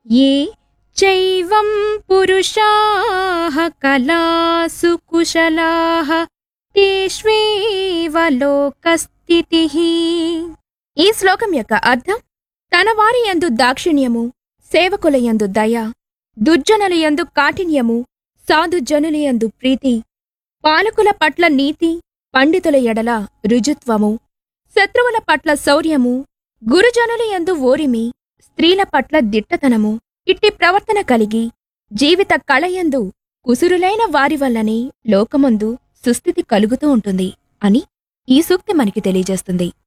ये चैवं पुरुषाः कलासु कुशलाः तेष्वेव లోకస్థితిః ఈ శ్లోకం యొక్క అర్థం తన వారి యందు దాక్షిణ్యము సేవకుల యందు దయ దుర్జనుల యందు కాఠిన్యము సాధుజనుల యందు ప్రీతి పాలకుల పట్ల నీతి పండితుల ఎడల రుజుత్వము శత్రువుల పట్ల శౌర్యము గురుజనుల యందు ఓరిమి స్త్రీల పట్ల దిట్టతనము ఇట్టి ప్రవర్తన కలిగి జీవిత కళయందు కుసురులైన వారి వల్లనే లోకమందు సుస్థితి కలుగుతూ ఉంటుంది అని ఈ సూక్తి మనకి తెలియజేస్తుంది